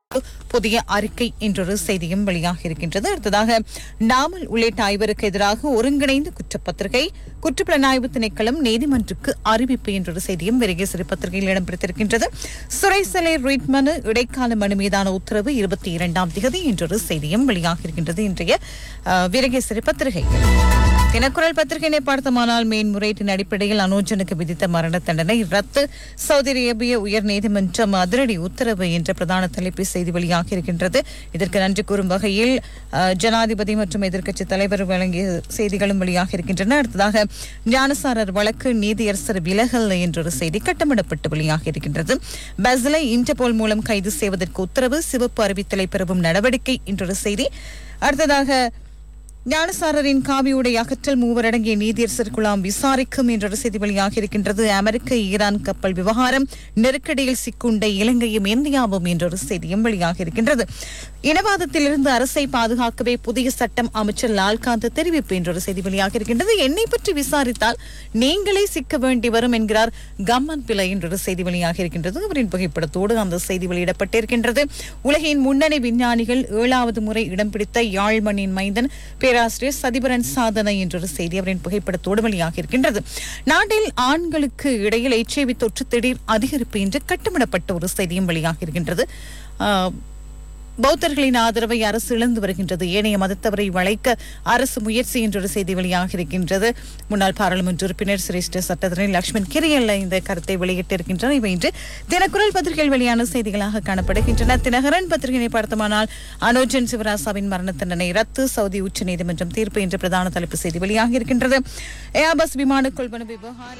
புதிய அறிக்கை என்றொரு செய்தியும் வெளியாக இருக்கின்றது அடுத்ததாக நாமல் உள்ளிட்ட ஐவருக்கு எதிராக ஒருங்கிணைந்த குற்றப்பத்திரிகை குற்றப்புலனாய்வு திணைக்களம் நீதிமன்றுக்கு அறிவிப்பு என்றொரு செய்தியும் விரைகேசரி பத்திரிகையில் இடம்பெற்றிருக்கின்றது சுரேசலை ரீட் மனு இடைக்கால மனு மீதான உத்தரவு இருபத்தி இரண்டாம் திகதி என்றொரு செய்தியும் வெளியாக இருக்கின்றது இன்றைய அஹ், வீரகேசரி பத்திரிகை தினக்குரல் பத்திரிகையினை பார்த்தமானால் மேன்முறையீட்டின் அடிப்படையில் அனோஜனுக்கு விதித்த மரண தண்டனை ரத்து சவுதி அரேபிய உயர் நீதிமன்றம் அதிரடி உத்தரவு என்ற பிரதான தலைப்பு செய்தி வெளியாக இருக்கின்றது இதற்கு நன்றி கூறும் வகையில் அஹ், ஜனாதிபதி மற்றும் எதிர்க்கட்சி தலைவர் வழங்கிய செய்திகளும் வெளியாக இருக்கின்றன அடுத்ததாக ஞானசாரர் வழக்கு நீதியரசர் விலகல் என்றொரு செய்தி கட்டமிடப்பட்டு வெளியாக இருக்கின்றது பஸ்லை இன்டர்போல் மூலம் கைது செய்வதற்கு உத்தரவு சிவப்பு அறிவித்தலை பெறவும் நடவடிக்கை என்றொரு செய்தி அடுத்ததாக ஞானசாரரின் காவியுடை அகற்றல் மூவர் அடங்கிய நீதியரசர் குழாம் விசாரிக்கும் என்ற செய்தி வெளியாக இருக்கின்றது அமெரிக்க ஈரான் கப்பல் விவகாரம் நெருக்கடியில் சிக்குண்ட இலங்கையும் இந்தியாவும் என்றொரு செய்தியும் வெளியாக இருக்கின்றது இனவாதத்திலிருந்து அரசை பாதுகாக்கவே புதிய சட்டம் அமைச்சர் லால்காந்த் தெரிவிப்பு என்றொரு செய்தி வெளியாக இருக்கின்றது என்னை பற்றி விசாரித்தால் நீங்களே சிக்க வேண்டி வரும் என்கிறார் கம்மன் பிள்ளை என்றொரு செய்தி வெளியாக இருக்கின்றது அவரின் புகைப்படத்தோடு அந்த செய்தி வெளியிடப்பட்டிருக்கின்றது உலகின் முன்னணி விஞ்ஞானிகள் ஏழாவது முறை இடம் பிடித்த யாழ்மண்ணின் மைந்தன் பேராசிரியர் சதிபரன் சாதனை என்றொரு செய்தி அவரின் புகைப்படத்தோடு வெளியாக இருக்கின்றது நாட்டில் ஆண்களுக்கு இடையில் எச்ஐவி தொற்று திடீர் அதிகரிப்பு என்று கட்டமிடப்பட்ட ஒரு செய்தியும் வெளியாக இருக்கின்றது ஆஹ், பௌத்தர்களின் ஆதரவை அரசு இழந்து வருகின்றது ஏனைய மதத்தவரை வளைக்க அரசு முயற்சி என்றொரு செய்தி வெளியாக இருக்கின்றது முன்னாள் பாராளுமன்ற உறுப்பினர் சிரேஷ்ட சட்டத்தரணி லட்சுமண் கிரியல்ல இந்த கருத்தை வெளியிட்டிருக்கின்றனர் இவை இன்று தினக்குரல் பத்திரிகையில் வெளியான செய்திகளாக காணப்படுகின்றன தினகரன் பத்திரிகையை பார்த்தமானால் அனோஜன் சிவராசாவின் மரண தண்டனை ரத்து சவுதி உச்சநீதிமன்றம் தீர்ப்பு என்ற பிரதான தலைப்பு செய்தி வெளியாக இருக்கின்றது ஏர்பஸ் விமான கொள்வன விவகாரம்